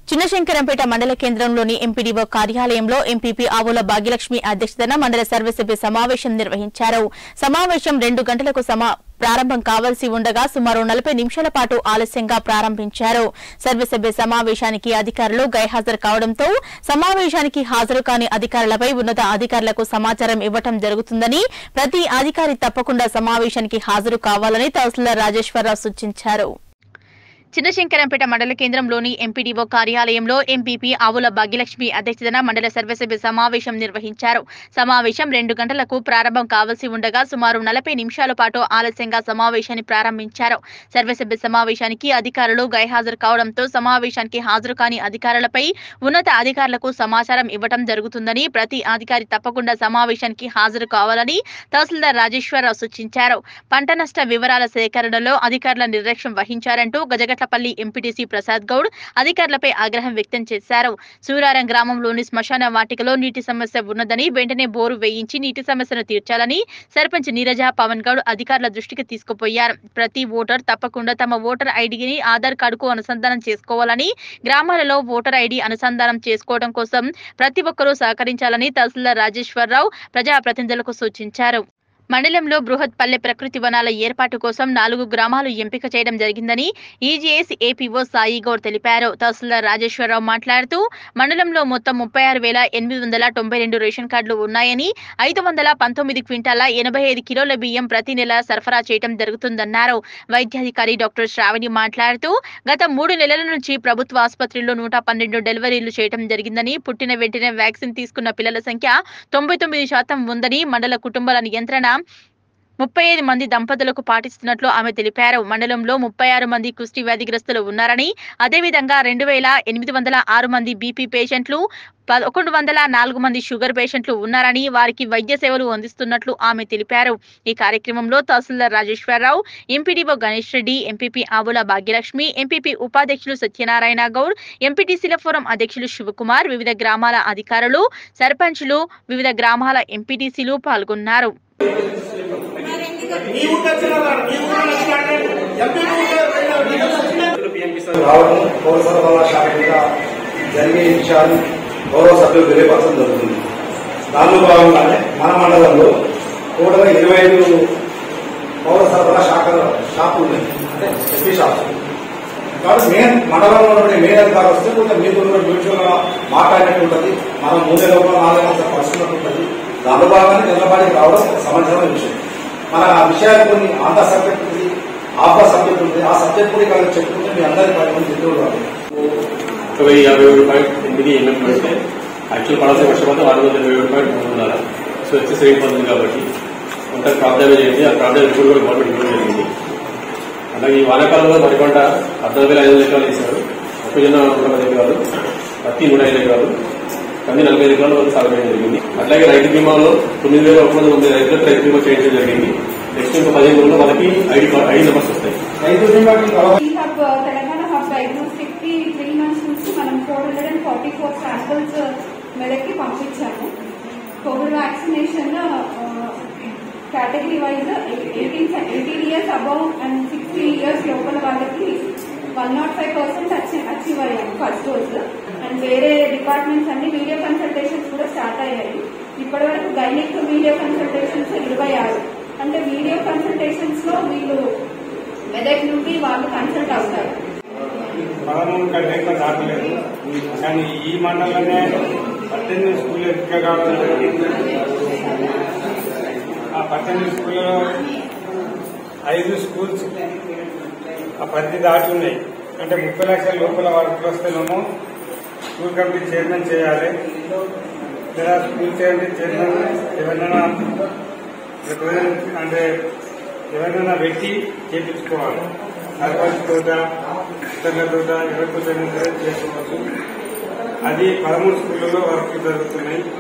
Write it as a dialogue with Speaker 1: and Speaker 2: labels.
Speaker 1: చిన్నశంకరంపేట మండల కేంద్రంలోని ఎంపీడీఓ కార్యాలయంలో ఎంపీపీ ఆవుల భాగ్యలక్ష్మి అధ్యక్షతన మండల సర్వసభ్య సమావేశం నిర్వహించారు సమావేశం రెండు గంటలకు సమా ప్రారంభం కావాల్సి ఉండగా సుమారు నలభై నిమిషాల పాటు ఆలస్యంగా ప్రారంభించారు సర్వసభ్య సమావేశానికి అధికారులు గైహాజరు కావడంతో సమావేశానికి హాజరు కాని అధికారులపై ఉన్నత అధికారులకు సమాచారం ఇవ్వటం జరుగుతుందని ప్రతి అధికారి తప్పకుండా సమావేశానికి హాజరు కావాలని తహసీల్దార్ రాజేశ్వరరావు సూచించారు చిన్నశంకరంపేట మండల కేంద్రంలోని ఎంపీడీఓ కార్యాలయంలో ఎంపీపీ ఆవుల భాగ్యలక్ష్మి అధ్యక్షతన మండల సర్వసభ్య సమావేశం నిర్వహించారు సమావేశం రెండు గంటలకు ప్రారంభం కావాల్సి ఉండగా సుమారు నలభై నిమిషాల పాటు ఆలస్యంగా సమావేశాన్ని ప్రారంభించారు సర్వసభ్య సమావేశానికి అధికారులు గైహాజరు కావడంతో సమావేశానికి హాజరు కాని అధికారులపై ఉన్నత అధికారులకు సమాచారం ఇవ్వడం జరుగుతుందని ప్రతి అధికారి తప్పకుండా సమావేశానికి హాజరు కావాలని తహసీల్దార్ రాజేశ్వరరావు సూచించారు పంట నష్ట వివరాల సేకరణలో అధికారుల నిర్లక్ష్యం వహించారంటూ గజగట్లపల్లి ఎంపీటీసీ ప్రసాద్ గౌడ్ అధికారులపై ఆగ్రహం వ్యక్తం చేశారు సూరారం గ్రామంలోని శ్మశాన వాటికలో నీటి సమస్య ఉన్నదని వెంటనే బోరు వేయించి నీటి సమస్యను తీర్చాలని సర్పంచ్ నీరజ పవన్ గౌడ్ అధికారుల దృష్టికి తీసుకుపోయారు ప్రతి ఓటర్ తప్పకుండా తమ ఓటర్ ఐడిని ఆధార్ కార్డుకు అనుసంధానం చేసుకోవాలని గ్రామాలలో ఓటర్ ఐడి అనుసంధానం చేసుకోవడం కోసం ప్రతి ఒక్కరూ సహకరించాలని తహసీల్దార్ రాజేశ్వరరావు ప్రజాప్రతినిధులకు సూచించారు మండలంలో బృహత్ పల్లె ప్రకృతి వనాల ఏర్పాటు కోసం నాలుగు గ్రామాలు ఎంపిక చేయడం జరిగిందని ఈజీఎస్ ఏపీఓ సాయి గౌడ్ తెలిపారు తహసీల్దార్ రాజేశ్వరరావు మాట్లాడుతూ మండలంలో మొత్తం ముప్పై ఆరు వేల ఎనిమిది వందల తొంభై రెండు రేషన్ కార్డులు ఉన్నాయని ఐదు వందల పంతొమ్మిది క్వింటాల ఎనభై ఐదు కిలోల బియ్యం ప్రతి నెల సరఫరా చేయడం జరుగుతుందన్నారు వైద్యాధికారి డాక్టర్ శ్రావణి మాట్లాడుతూ గత మూడు నెలల నుంచి ప్రభుత్వ ఆసుపత్రిలో నూట పన్నెండు డెలివరీలు చేయడం జరిగిందని పుట్టిన వెంటనే వ్యాక్సిన్ తీసుకున్న పిల్లల సంఖ్య తొంభై తొమ్మిది శాతం ఉందని మండల కుటుంబాల నియంత్రణ ముప్పై ఐదు మంది దంపతులకు పాటిస్తున్నట్లు ఆమె తెలిపారు మండలంలో ముప్పై ఆరు మంది కుష్టి వ్యాధిగ్రస్తులు ఉన్నారని అదేవిధంగా రెండు వేల ఎనిమిది వందల ఆరు మంది బీపీ పేషెంట్లు పదకొండు వందల నాలుగు మంది షుగర్ పేషెంట్లు ఉన్నారని వారికి వైద్య సేవలు అందిస్తున్నట్లు ఆమె తెలిపారు ఈ కార్యక్రమంలో తహసీల్దార్ Rajeshwara Rao MPDO Ganesh Reddy MPP Avula Bhagyalakshmi MPP ఉపాధ్యక్షులు సత్యనారాయణ గౌడ్ ఎంపీటీసీల ఫోరం అధ్యక్షులు శివకుమార్ వివిధ గ్రామాల అధికారులు సర్పంచులు వివిధ గ్రామాల ఎంపీటీసీలు పాల్గొన్నారు
Speaker 2: నీ ఊరికి వచ్చిన వాడు, నీ ఊరికి వచ్చిన అంటే ఎంపీ ఊరికి
Speaker 3: రావడం పౌర సరఫరాల శాఖ మీద జరిగే విషయాలు గౌరవ సభ్యులు తెలియపరచడం జరుగుతుంది దానిలో భాగంగానే మన మండలంలో కూడా ఇరవై ఐదు పౌర సరఫరా శాఖ షాపులు ఉన్నాయి అంటే ఎస్పీ షాప్స్ కాబట్టి మెయిన్ మండలంలో ఉన్నటువంటి మెయిన్ అధికారులు వస్తే కొంచెం మీకు మ్యూచువల్ గా మాట్లాడినట్టు ఉంటుంది మనం మూడే లోపల నాలుగు లక్షల పరుచుకున్నట్టు ఉంటుంది దానిలో భాగంగానే నిలబడికి రావడం ఒక సమంజసమైన విషయం మన ఆ విషయాలు కొన్ని ఆంధ్ర సబ్జెక్ట్ ఉంది ఆఫా సబ్జెక్ట్ ఉంది ఆ సబ్జెక్ట్ కూడా ఇక్కడ చెప్పుకుంటే మీ అందరి పది మంది మిత్రులు కావాలి
Speaker 4: ఒక వెయ్యి యాభై ఏడు పాయింట్ ఎనిమిది ఎంఎం అంటే యాక్చువల్ పడాల్సిన వర్షం మొత్తం ఆరు వందల ఇరవై ఏడు పాయింట్ మూడు వందల సో ఎక్సెస్ రేట్ పొందింది కాబట్టి కొంత క్రాప్ డ్యామేజ్ అయింది ఆ క్రాప్ డ్యామేజ్ కూడా గవర్నమెంట్ ఇవ్వడం జరిగింది అలాగే ఈ వానాకాలంలో వరి పంట పద్నాలుగు వేల ఐదు వందల ఎకరాలు వేశారు మొక్కజొన్న నూట పది ఎకరాలు పత్తి నూట ఐదు ఎకరాలు కంది నలభై ఐదు ఎకరాల వరకు సాగు చేయడం జరిగింది అట్లాగే రైతు బీమాలో తొమ్మిది వేల ఒక వందల మంది రైతులకు రైతు బీమా చేయడం జరిగింది నెక్స్ట్ ఇంకో పదిహేను రోజుల్లో మనకి ఐడి కార్డ్ ఐడి నెంబర్స్ వస్తాయి
Speaker 3: రైతు బీమాకి తర్వాత
Speaker 5: ఈ హబ్ తెలంగాణ హబ్ డయాగ్నోస్టిక్ కి త్రీ మంత్స్ నుంచి మనం four hundred and forty four samples మెదక్కి పంపించాము COVID vaccination category wise eighteen eighteen years above and sixty years లోపల వాళ్ళకి one not five percent achieve అయ్యాము ఫస్ట్ డోస్ అండ్ వేరే డిపార్ట్మెంట్స్ అన్ని వీడియో కన్సల్టేషన్స్ కూడా స్టార్ట్ అయ్యాయి ఇప్పటి వరకు గైనిక్ వీడియో కన్సల్టేషన్స్ ఇరవై ఆరు అంటే వీడియో కన్సల్టేషన్స్ లో వీళ్ళు మెదక్ నుండి వాళ్ళు కన్సల్ట్ అవుతారు
Speaker 2: పదమూడు కంటే ఎక్కువ దాటలేదు కానీ ఈ మండలంలోనే పద్దెనిమిది స్కూల్ ఎక్కువ కావడం జరిగింది ఆ పద్దెనిమిది స్కూల్లో ఐదు స్కూల్స్ ఆ పరిధి దాటి ఉన్నాయి అంటే ముప్పై లక్షల లోపల వరకు వస్తేనేమో స్కూల్ కమిటీ చైర్మన్ చేయాలి లేదా స్కూల్ చైర్మన్ చైర్మన్ ఎవరైనా రిప్రజెంట్ అంటే ఎవరైనా పెట్టి చేపించుకోవాలి సర్పంచ్ తోట ఇతరుల తోట ఎవరితో సరే చేసుకోవచ్చు అది పదమూడు స్కూళ్ళలో వర్క్ జరుగుతున్నాయి